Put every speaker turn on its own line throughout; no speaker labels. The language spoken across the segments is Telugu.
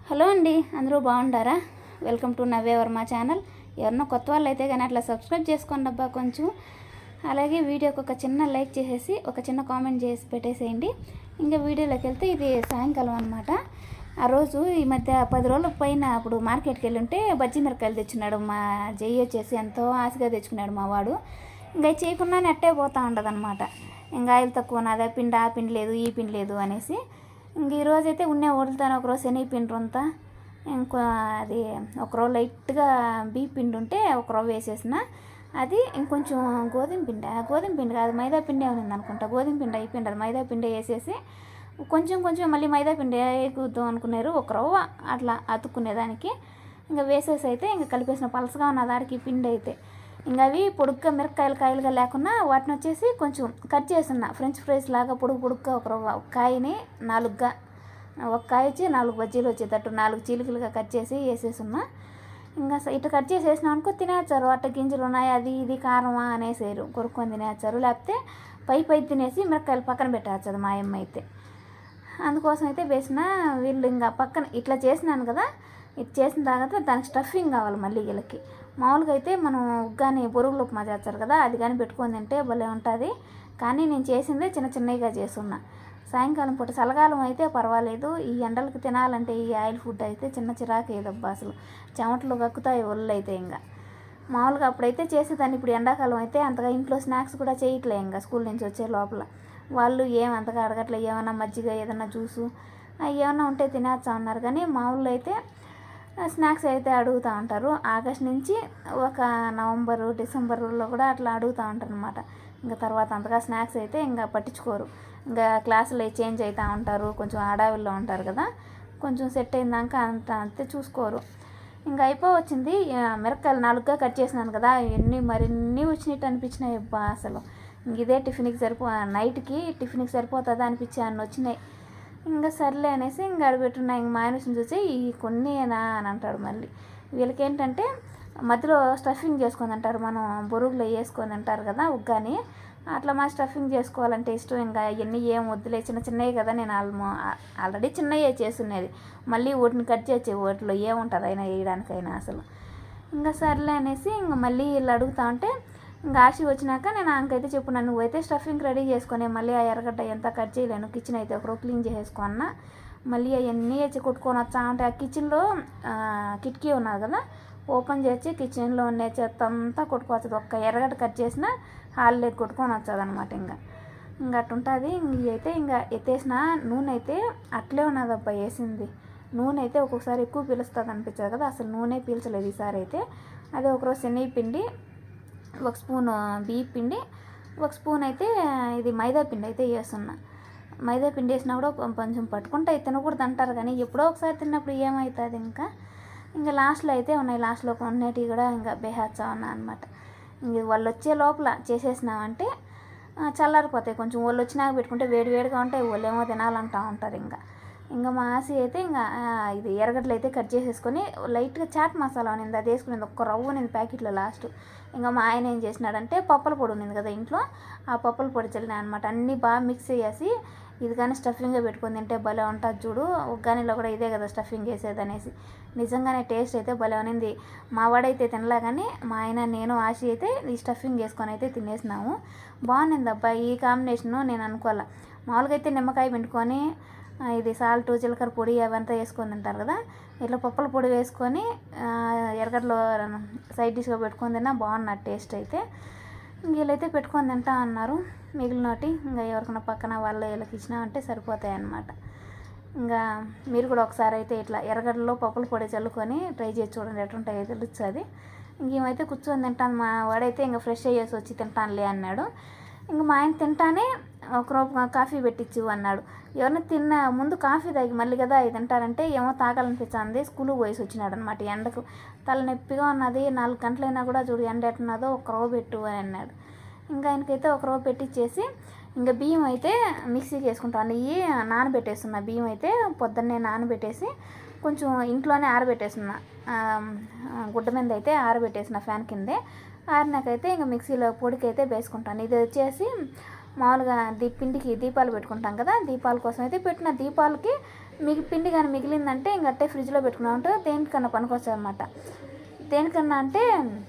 హలో అండి అందరూ బాగుంటారా వెల్కమ్ టు నవ్వే వర్మ ఛానల్ ఎవరన్నా కొత్త వాళ్ళు అయితే కానీ అట్లా సబ్స్క్రైబ్ చేసుకోండి అబ్బా కొంచెం అలాగే వీడియోకి ఒక చిన్న లైక్ చేసేసి ఒక చిన్న కామెంట్ చేసి పెట్టేసేయండి ఇంకా వీడియోలోకి వెళ్తే ఇది సాయంకాలం అనమాట ఆ రోజు ఈ మధ్య పది రోజుల పైన అప్పుడు మార్కెట్కి వెళ్ళి ఉంటే బజ్జి మిరకాయలు తెచ్చున్నాడు మా జయ్యి వచ్చేసి ఎంతో ఆశగా తెచ్చుకున్నాడు మా వాడు ఇంకా ఇది చేయకుండానే అట్టే పోతూ ఉండదు అనమాట ఇంకా ఆయిల్ తక్కువ ఉన్నదా పిండి ఆ పిండి లేదు ఈ పిండి లేదు అనేసి ఇంక ఈరోజు అయితే ఉన్నే వదులుతాను ఒకరోజు శనగ పిండి అంతా ఇంకో అది ఒకరోజు లైట్గా బీ పిండి ఉంటే ఒకరోజు వేసేసిన అది ఇంకొంచెం గోధుమ పిండి ఆ గోధుమ పిండి కాదు మైదా పిండి ఉంది అనుకుంటా గోధుమ పిండి అయిపోయింది అది మైదా పిండి వేసేసి కొంచెం కొంచెం మళ్ళీ మైదా పిండి వేకుద్దాం అనుకున్నారు ఒక రవ్వ అట్లా అతుక్కునేదానికి ఇంకా వేసేసి అయితే ఇంకా కలిపేసిన పలసగా ఉన్న దానికి పిండి అయితే ఇంకా అవి పొడుగ్గా మిరపకాయలు కాయలుగా లేకుండా వాటిని వచ్చేసి కొంచెం కట్ చేస్తున్నా ఫ్రెంచ్ ఫ్రైస్ లాగా పొడుగు పొడుగ్గా ఒక రవ్వ ఒక కాయని నాలుగుగా ఒక కాయ వచ్చి నాలుగు బజ్జీలు వచ్చేటట్టు నాలుగు చీలికలుగా కట్ చేసి వేసేసున్నా ఇంకా స- ఇట్లా కట్ చేసి వేసినాం అనుకో తినేస్తారు అట్ట గింజలు ఉన్నాయి అది ఇది కారమా అనేసారు కొరుక్కొని తినేస్తారు లేకపోతే పై పై తినేసి మిరపకాయలు పక్కన పెట్టేస్తుంది మా అమ్మ అయితే అందుకోసం అయితే వేసిన వీళ్ళు ఇంకా పక్కన ఇట్లా చేసినాను కదా ఇది చేసిన తర్వాత దానికి స్టఫింగ్ కావాలి మళ్ళీ వీళ్ళకి మామూలుగా అయితే మనం ఉగ్గాని బొరుగులు ఉప్మా చేస్తారు కదా అది కానీ పెట్టుకొని తింటే భలే ఉంటుంది కానీ నేను చేసిందే చిన్న చిన్నగా చేస్తున్నా సాయంకాలం పూట చల్లగాలం అయితే పర్వాలేదు ఈ ఎండలకు తినాలంటే ఈ ఆయిల్ ఫుడ్ అయితే చిన్న చిరాకు ఏదబ్బా అసలు చెమటలు కక్కుతాయి ఒళ్ళు అయితే ఇంకా మామూలుగా అప్పుడైతే చేసేదాన్ని ఇప్పుడు ఎండాకాలం అయితే అంతగా ఇంట్లో స్నాక్స్ కూడా చేయట్లే ఇంకా స్కూల్ నుంచి వచ్చే లోపల వాళ్ళు ఏం అంతగా అడగట్లే ఏమన్నా మజ్జిగ ఏదన్నా జ్యూసు అవి ఏమన్నా ఉంటే తినేస్తా ఉన్నారు కానీ మామూలు అయితే స్నాక్స్ అయితే అడుగుతూ ఉంటారు ఆగస్ట్ నుంచి ఒక నవంబరు డిసెంబర్లో కూడా అట్లా అడుగుతూ ఉంటారు అనమాట ఇంకా తర్వాత అంతగా స్నాక్స్ అయితే ఇంకా పట్టించుకోరు ఇంకా క్లాసులు చేంజ్ అవుతూ ఉంటారు కొంచెం ఆడావిల్లో ఉంటారు కదా కొంచెం సెట్ అయినాక అంత అంతే చూసుకోరు ఇంకా అయిపో వచ్చింది ఆ, మిరపకాయలు నాలుగుగా కట్ చేసినాను కదా ఎన్ని మరిన్ని వచ్చినట్టు అనిపించినాయి అబ్బా అసలు ఇంక ఇదే టిఫిన్కి సరిపో నైట్కి టిఫిన్కి సరిపోతుందా అనిపించి అన్ని వచ్చినాయి ఇంకా సర్లే అనేసి ఇంకా అడబెట్టున్నా ఇంక మా ఆయన చూసి ఈ కొన్నేనా అని అంటాడు మళ్ళీ వీళ్ళకి ఏంటంటే మధ్యలో స్టఫింగ్ చేసుకొని అంటారు మనం బొరుగులో వేసుకొని అంటారు కదా ఉగ్గాని అట్లా మా స్టఫింగ్ చేసుకోవాలంటే ఇష్టం ఇంకా ఇవన్నీ ఏం వద్దులే చిన్న చిన్నవి కదా నేను ఆల్మో ఆల్రెడీ చిన్నవే చేస్తున్నది మళ్ళీ వాటిని కట్ చేసే వాటిలో ఏముంటుంది అయినా వేయడానికైనా అసలు ఇంకా సర్లే అనేసి ఇంకా మళ్ళీ వీళ్ళు అడుగుతా ఉంటే ఇంకా ఆశి వచ్చినాక నేను ఆమెకైతే చెప్పు నువ్వు అయితే స్టఫింగ్ రెడీ చేసుకొని మళ్ళీ ఆ ఎర్రగడ్డ ఎంత కట్ చేయలేను కిచెన్ అయితే ఒకరోజు క్లీన్ చేసేసుకున్నా మళ్ళీ అవన్నీ వచ్చి కొట్టుకొని వచ్చా ఉంటే ఆ కిచెన్లో కిటికీ ఉన్నది కదా ఓపెన్ చేసి కిచెన్లో ఉండే చెత్త అంతా కొట్టుకోవచ్చు ఒక్క ఎర్రగడ్డ కట్ చేసిన హాల్లో కొట్టుకొని వచ్చేది అనమాట ఇంకా ఇంకా అట్టుంటుంది ఇవి అయితే ఇంకా ఎత్తేసిన నూనె అయితే అట్లే ఉన్నది అబ్బా వేసింది నూనె అయితే ఒక్కొక్కసారి ఎక్కువ పీలుస్తుంది అనిపించదు కదా అసలు నూనె పీల్చలేదు ఈసారి అయితే అదే ఒకరోజు శనగ పిండి ఒక స్పూన్ బియ్య పిండి ఒక స్పూన్ అయితే ఇది మైదా పిండి అయితే వేస్తున్నా మైదా పిండి వేసినా కూడా కొం- కొంచెం పట్టుకుంటే తినకూడదు అంటారు కానీ ఎప్పుడో ఒకసారి తిన్నప్పుడు ఏమవుతుంది ఇంకా ఇంకా లాస్ట్లో అయితే ఉన్నాయి లాస్ట్లో కొన్నిటివి కూడా ఇంకా బేహాచ్చా ఉన్నా అనమాట ఇంక వాళ్ళు వచ్చే లోపల చేసేసినామంటే ఆ, చల్లారిపోతాయి కొంచెం వాళ్ళు వచ్చినాక పెట్టుకుంటే వేడి వేడిగా ఉంటాయి వాళ్ళు ఏమో తినాలంటా ఉంటారు ఇంకా ఇంకా మా ఆసి అయితే ఇంకా ఆ, ఇది ఎర్రగడ్డలు అయితే కట్ చేసేసుకొని లైట్గా చాట్ మసాలా ఉన్నింది అది వేసుకునేది ఒక్క రవ్వ ఉన్నింది ప్యాకెట్లో లాస్ట్ ఇంకా మా ఆయన ఏం చేసినాడంటే పప్పల పొడి ఉన్నింది కదా ఇంట్లో ఆ పప్పల పొడి చల్లినా అనమాట అన్నీ బాగా మిక్స్ చేసి ఇది కానీ స్టఫింగ్గా పెట్టుకొని తింటే భలే ఉంటుంది చూడు ఉగ్గానిలో కూడా ఇదే కదా స్టఫింగ్ వేసేది అనేసి నిజంగానే టేస్ట్ అయితే భలే ఉన్నింది మా వాడైతే తినలే కానీ మా ఆయన నేను ఆశి అయితే ఈ స్టఫింగ్ వేసుకొని అయితే తినేసినాము బాగుంది అబ్బా ఈ కాంబినేషను నేను అనుకోవాలా మామూలుగా అయితే నిమ్మకాయ పిండుకొని ఆ, ఇది సాల్ట్ జీలకర్ర పొడి అవంతా వేసుకొని తింటారు కదా ఇట్లా పప్పుల పొడి వేసుకొని ఆ, ఎర్రగడ్డలో సైడ్ డిష్గా పెట్టుకొని తిన్నా బాగున్నది టేస్ట్ అయితే వీళ్ళైతే పెట్టుకొని తింటా అన్నారు మిగిలినటి ఇంకా ఎవరికైనా పక్కన వాళ్ళు వీళ్ళకి ఇచ్చినా అంటే సరిపోతాయి అన్నమాట ఇంకా మీరు కూడా ఒకసారి అయితే ఇట్లా ఎర్రగడ్డలో పప్పుల పొడి చల్లుకొని ట్రై చేసి చూడండి ఎట్లుంటాయో తెలుస్తుంది ఇంకేమైతే కూర్చొని తింటాను మా వాడైతే ఇంకా ఫ్రెష్ అయ్యేసి వచ్చి తింటానులే అన్నాడు ఇంకా మా ఆయన తింటానే ఒక రూప కాఫీ పెట్టించు అన్నాడు ఎవరైనా తిన్న ముందు కాఫీ తాగి మళ్ళీ కదా ఇది తింటారంటే ఏమో తాగాలనిపించింది స్కూల్కి పోయేసి వచ్చినాడు అనమాట ఎండకు తలనొప్పిగా ఉన్నది నాలుగు గంటలైనా కూడా చూడు ఎండ ఎట్టున్నదో ఒక రవ్వ పెట్టు అని అన్నాడు ఇంకా ఆయనకైతే ఒక రవ్వ పెట్టించేసి ఇంకా బియ్యం అయితే మిక్సీకి వేసుకుంటాను ఇవి నానబెట్టేస్తున్నా బియ్యం అయితే పొద్దున్నే నానబెట్టేసి కొంచెం ఇంట్లోనే ఆరబెట్టేస్తున్నా ఆ, గుడ్డ మీద అయితే ఆరబెట్టేసిన ఫ్యాన్ కిందే ఆరినాకైతే ఇంకా మిక్సీలో పొడికి అయితే వేసుకుంటాను ఇది వచ్చేసి మామూలుగా దీ పిండికి దీపాలు పెట్టుకుంటాం కదా దీపాల కోసం అయితే పెట్టిన దీపాలకి మీకు పిండి కానీ మిగిలిందంటే ఇంక అట్టే ఫ్రిడ్జ్లో పెట్టుకున్నామంటే దేనికన్నా పనికొచ్చు అనమాట దేనికన్నా అంటే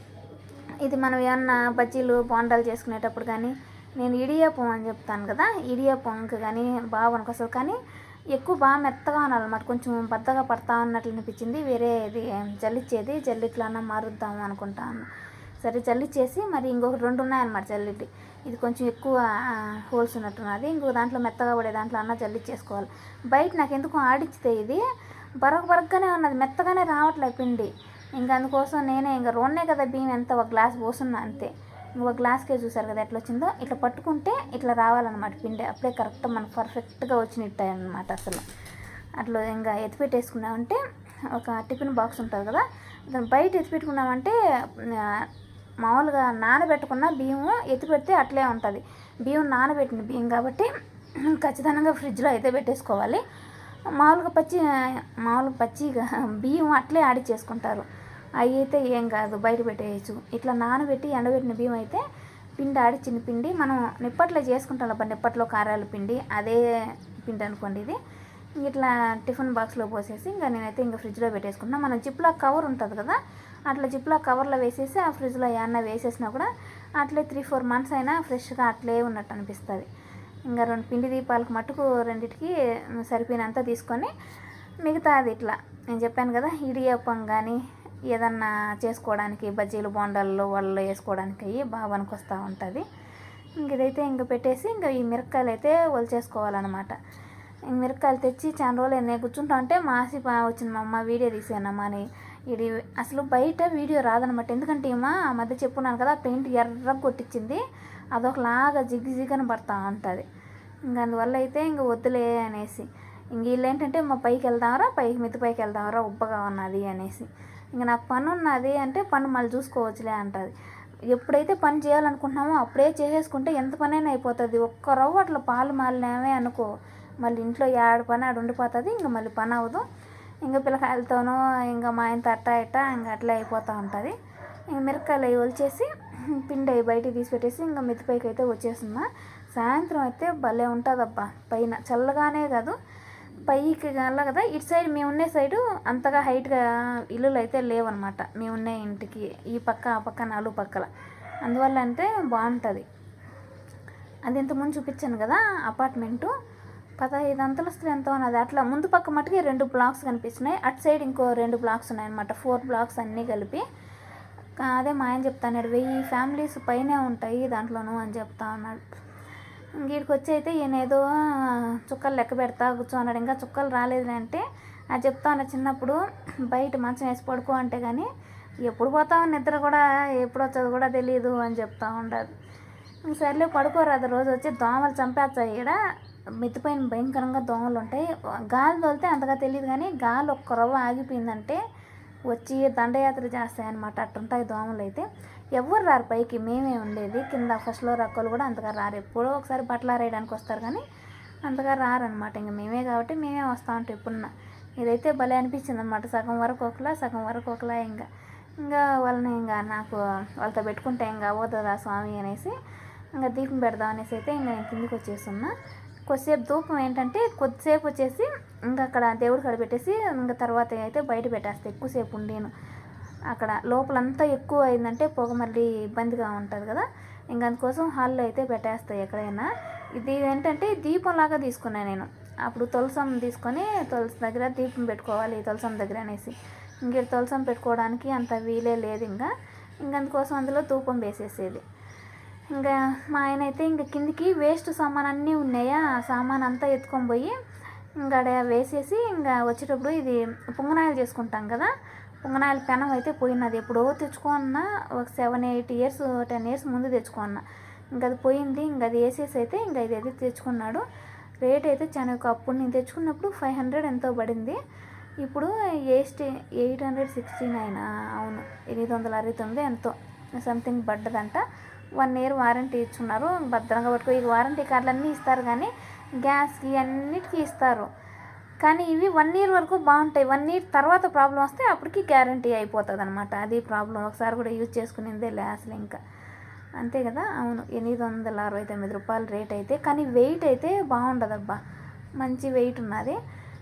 ఇది మనం ఏమన్నా బజ్జీలు బోండాలు చేసుకునేటప్పుడు కానీ నేను ఇడియాపం అని చెప్తాను కదా ఇడియాపంకి కానీ బాగా పనికొస్తుంది కానీ ఎక్కువ బాగా మెత్తగా ఉండాలన్నమాట కొంచెం బద్దగా పడతా ఉన్నట్లు అనిపించింది వేరే ఇది జల్లిచ్చేది జల్లిట్లో అన్న మారుద్దాము అనుకుంటాను సరే జల్లిచ్చేసి మరి ఇంకొక రెండు ఉన్నాయన్నమాట జల్లిటి ఇది కొంచెం ఎక్కువ హోల్స్ ఉన్నట్టున్నది ఇంకో దాంట్లో మెత్తగా పడే దాంట్లో అన్న జల్లిచ్చేసుకోవాలి బయట నాకు ఎందుకు ఆడిచ్చితే ఇది బరగ బరగ్గానే ఉన్నది మెత్తగానే రావట్లేదు పిండి ఇంకా అందుకోసం నేనే ఇంకా రోన్నే కదా బియ్యం ఎంత ఒక గ్లాస్ పోసున్నా అంతే ఒక గ్లాస్కే చూసారు కదా ఎట్లా వచ్చిందో ఇట్లా పట్టుకుంటే ఇట్లా రావాలన్నమాట పిండి అప్పుడే కరెక్ట్ మనకు పర్ఫెక్ట్గా వచ్చినట్టాయి అనమాట అసలు అట్లా ఇంకా ఎత్తిపెట్టేసుకున్నామంటే ఒక టిఫిన్ బాక్స్ ఉంటుంది కదా దాన్ని బయట ఎత్తిపెట్టుకున్నామంటే ఆ, మామూలుగా నానబెట్టుకున్న బియ్యం ఎత్తిపెడితే అట్లే ఉంటుంది బియ్యం నానబెట్టిన బియ్యం కాబట్టి ఖచ్చితంగా ఫ్రిడ్జ్లో అయితే పెట్టేసుకోవాలి మామూలుగా పచ్చి మామూలుగా పచ్చిగా బియ్యం అట్లే ఆడిచ్చేసుకుంటారు అవి అయితే ఏం కాదు బయట పెట్టేయచ్చు ఇట్లా నానబెట్టి ఎండబెట్టిన బియ్యం అయితే పిండి ఆడిచ్చిన పిండి మనం నిప్పట్లో చేసుకుంటాం అబ్బా నిప్పట్లో కారాల పిండి అదే పిండి అనుకోండి ఇది ఇట్లా టిఫిన్ బాక్స్లో పోసేసి ఇంకా నేనైతే ఇంకా ఫ్రిడ్జ్లో పెట్టేసుకున్నా మనం జిప్లా కవర్ ఉంటుంది కదా అట్లా జిప్లా కవర్లో వేసేసి ఆ ఫ్రిడ్జ్లో ఏమన్నా వేసేసినా కూడా అట్లే త్రీ ఫోర్ మంత్స్ అయినా ఫ్రెష్గా అట్లే ఉన్నట్టు అనిపిస్తుంది ఇంకా రెండు పిండి దీపాలకు మట్టుకు రెండిటికి సరిపోయినంత తీసుకొని మిగతా అది ఇట్లా నేను చెప్పాను కదా ఇడియప్పం కానీ ఏదన్నా చేసుకోవడానికి బజ్జీలు బోండాల్లో వాళ్ళు వేసుకోవడానికి అయ్యి బాగా పనికొస్తూ ఉంటుంది ఇంక ఇదైతే ఇంక పెట్టేసి ఇంకా ఈ మిరపకాయలు అయితే ఒలిచేసుకోవాలన్నమాట ఇంక మిరపకాయలు తెచ్చి చాలా రోజులు నేను కూర్చుంటా అంటే మాసి పా- వచ్చింది మా అమ్మ వీడియో తీసానమ్మా అని ఇది అసలు బయట వీడియో రాదనమాట ఎందుకంటే ఏమో ఆ మధ్య చెప్పున్నాను కదా పెయింట్ ఎర్ర కొట్టించింది అదొకలాగా జిగ్గు జిగ్గని పడతా ఉంటుంది ఇంక అందువల్ల అయితే ఇంక వద్దులే అనేసి ఇంక వీళ్ళు ఏంటంటే మా పైకి వెళ్దామరా పైకి మిద్ది పైకి వెళ్దామరా ఉబ్బగా ఉన్నది అనేసి ఇంక నాకు పని ఉన్నది అంటే పని మళ్ళీ చూసుకోవచ్చులే అంటుంది ఎప్పుడైతే పని చేయాలనుకుంటున్నామో అప్పుడే చేసేసుకుంటే ఎంత పనైనా అయిపోతుంది ఒక్క రవ్వ అట్లా పాలు మాలినామే అనుకో మళ్ళీ ఇంట్లో ఏడు పని ఆడు ఉండిపోతుంది ఇంకా మళ్ళీ పని అవ్వదు ఇంకా పిల్లకాయలతోనూ ఇంకా మా ఆయన అట్ట ఇట్ట ఇంకా అట్లా అయిపోతూ ఉంటుంది ఇంక మిరపకాయలు అవి ఒలిచేసి పిండి అవి బయటికి తీసి పెట్టేసి ఇంకా మెత్తిపైకి అయితే వచ్చేస్తున్నా సాయంత్రం అయితే భలే ఉంటుందబ్బా పైన చల్లగానే కాదు పైకి గల కదా ఇటు సైడ్ మేము ఉండే సైడు అంతగా హైట్గా ఇల్లులు అయితే లేవన్నమాట మేము ఉండే ఇంటికి ఈ పక్క ఆ పక్క నాలుగు పక్కల అందువల్ల అంటే బాగుంటుంది అది ఇంతకుముందు చూపించాను కదా అపార్ట్మెంటు పదహైదు అంతస్తులు ఎంతో ఉన్నది అట్లా ముందు పక్క మట్టుకి రెండు బ్లాక్స్ కనిపిస్తున్నాయి అటు సైడ్ ఇంకో రెండు బ్లాక్స్ ఉన్నాయన్నమాట ఫోర్ బ్లాక్స్ అన్నీ కలిపి కా- అదే మా ఆయన చెప్తాన్నాడు వెయ్యి ఫ్యామిలీస్ పైనే ఉంటాయి దాంట్లోనూ అని చెప్తా ఉన్నాడు ఇంకీడికి వచ్చి అయితే ఈయన ఏదో చుక్కలు లెక్క పెడతా కూర్చోన్నాడు ఇంకా చుక్కలు రాలేదు అంటే అది చెప్తా ఉన్నా చిన్నప్పుడు బయట మంచం వేసి పడుకో అంటే కానీ ఎప్పుడు పోతావు నిద్ర కూడా ఎప్పుడు వచ్చేది కూడా తెలియదు అని చెప్తా ఉండదు ఇంక సర్లే పడుకోరాదు రోజు వచ్చి దోమలు చంపేస్తాయి ఇక్కడ మిత్తిపైన భయంకరంగా దోమలు ఉంటాయి గాలి తోలితే అంతగా తెలియదు కానీ గాలి ఒక్క రవ్వ ఆగిపోయిందంటే వచ్చి దండయాత్ర చేస్తాయన్నమాట అట్టుంటాయి దోమలు అయితే ఎవరు రారు పైకి మేమే ఉండేది కింద ఫస్ట్లో రక్కలు కూడా అంతగా రారు ఎప్పుడో ఒకసారి బట్టలు ఆరేయడానికి వస్తారు కానీ అంతగా రారనమాట ఇంక మేమే కాబట్టి మేమే వస్తూ ఉంటాం ఎప్పుడున్నా ఇదైతే భలే అనిపించింది అనమాట సగం వరకు ఒకలా సగం వరకు ఒకలా ఇంకా ఇంకా వాళ్ళని ఇంకా నాకు వాళ్ళతో పెట్టుకుంటే ఇంకా అవ్వదురా స్వామి అనేసి ఇంకా దీపం పెడదాం అనేసి అయితే ఇంకా నేను కిందికి వచ్చేస్తున్నా కొద్దిసేపు ధూపం ఏంటంటే కొద్దిసేపు వచ్చేసి ఇంకా అక్కడ దేవుడి కాడ పెట్టేసి ఇంకా తర్వాత అయితే బయట పెట్టేస్తా ఎక్కువసేపు ఉండేను అక్కడ లోపలంతా ఎక్కువ అయిందంటే పొగ మళ్ళీ ఇబ్బందిగా ఉంటుంది కదా ఇంకా అందుకోసం హాల్లో అయితే పెట్టేస్తాయి ఎక్కడైనా ఇది ఏంటంటే దీపం లాగా తీసుకున్నాను నేను అప్పుడు తులసం తీసుకొని తులసి దగ్గర దీపం పెట్టుకోవాలి తులసం దగ్గర అనేసి ఇంక తులసం పెట్టుకోవడానికి అంత వీలే లేదు ఇంకా ఇంక అందుకోసం అందులో ధూపం వేసేసేది ఇంకా మా ఆయన అయితే ఇంకా కిందికి వేస్ట్ సామాన్ అన్నీ ఉన్నాయా ఆ సామాన్ అంతా ఎత్తుకొని పోయి ఇంకా ఆడ వేసేసి ఇంకా వచ్చేటప్పుడు ఇది పొంగనాయలు చేసుకుంటాం కదా పొంగనాయల పెనం అయితే పోయినది ఎప్పుడో తెచ్చుకున్నా ఒక seven eight years ten years ముందు తెచ్చుకున్నా ఇంకా అది పోయింది ఇంకా అది వేసేసి అయితే ఇంకా ఇది అయితే తెచ్చుకున్నాడు రేట్ అయితే చాలా ఎక్కువ. అప్పుడు నేను తెచ్చుకున్నప్పుడు ఫైవ్ హండ్రెడ్ ఎంతో పడింది ఇప్పుడు eight eight hundred sixty nine అవును ఎనిమిది వందల అరవై తొమ్మిది ఎంతో సంథింగ్ పడ్డదంట వన్ ఇయర్ వారంటీ ఇచ్చున్నారు భద్రంగా పట్టుకో ఈ వారంటీ కార్డులు అన్నీ ఇస్తారు కానీ గ్యాస్కి అన్నిటికీ ఇస్తారు కానీ ఇవి వన్ ఇయర్ వరకు బాగుంటాయి వన్ ఇయర్ తర్వాత ప్రాబ్లం వస్తే అప్పటికి గ్యారంటీ అయిపోతుంది అనమాట అది ప్రాబ్లం ఒకసారి కూడా యూజ్ చేసుకునేదే లే అసలు ఇంకా అంతే కదా అవును ఎనిమిది వందల అరవై తొమ్మిది రూపాయల రేట్ అయితే కానీ వెయిట్ అయితే బాగుండదబ్బా మంచి వెయిట్ ఉన్నది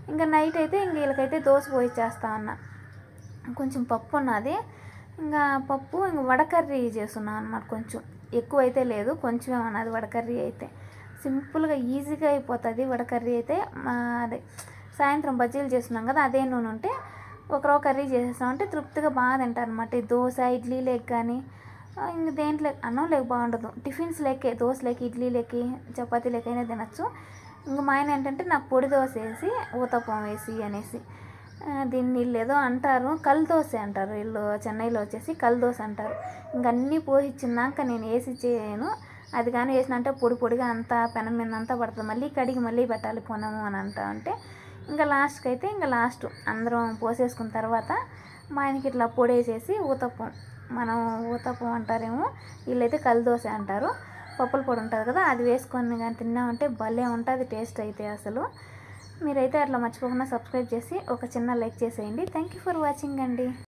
ఇంకా నైట్ అయితే ఇంక వీళ్ళకైతే దోశ పోయిచ్చేస్తా ఉన్నా కొంచెం పప్పు ఉన్నది ఇంకా పప్పు ఇంక వడకర్రీ చేస్తున్నాను అనమాట కొంచెం ఎక్కువ అయితే లేదు కొంచెమే ఉన్నది వడకర్రీ అయితే సింపుల్గా ఈజీగా అయిపోతుంది వడకర్రీ అయితే మా అదే సాయంత్రం బజ్జీలు చేస్తున్నాం కదా అదే నూనె ఉంటే ఒకరో కర్రీ చేసేసామంటే తృప్తిగా బాగా తింటారు అనమాట ఈ దోశ ఇడ్లీ లేక కానీ ఆ, ఇంక దేంట్లో అన్నం లేక బాగుండదు టిఫిన్స్ లేకే దోశ లేక ఇడ్లీ లేకి చపాతీ లేకైనా తినచ్చు ఇంక మా ఆయన ఏంటంటే నాకు పొడి దోశ వేసి ఊతప్పం వేసి అనేసి ఆ, దీన్ని వీళ్ళు ఏదో అంటారు కల్ దోశ అంటారు వీళ్ళు చెన్నైలో వచ్చేసి కల్ దోశ అంటారు ఇంక అన్నీ పోసిచ్చినాక నేను వేసి చేయను అది కానీ వేసిన అంటే పొడి పొడిగా అంతా పెనం మీద అంతా పడుతుంది మళ్ళీ కడిగి మళ్ళీ పెట్టాలి పొనము అని అంటా అంటే ఇంకా లాస్ట్కి అయితే ఇంకా లాస్ట్ అందరం పోసేసుకున్న తర్వాత మా ఆయనకి ఇట్లా పొడి వేసేసి ఊతప్పం మనం ఊతప్పం అంటారేమో వీళ్ళైతే కల్ దోశ అంటారు పప్పుల పొడి ఉంటుంది కదా అది వేసుకొని కానీ తిన్నామంటే భలే ఉంటుంది టేస్ట్ అయితే అసలు మీరైతే అట్లా మర్చిపోకుండా సబ్స్క్రైబ్ చేసి ఒక చిన్న లైక్ చేసేయండి థ్యాంక్ యూ ఫర్ వాచింగ్ అండి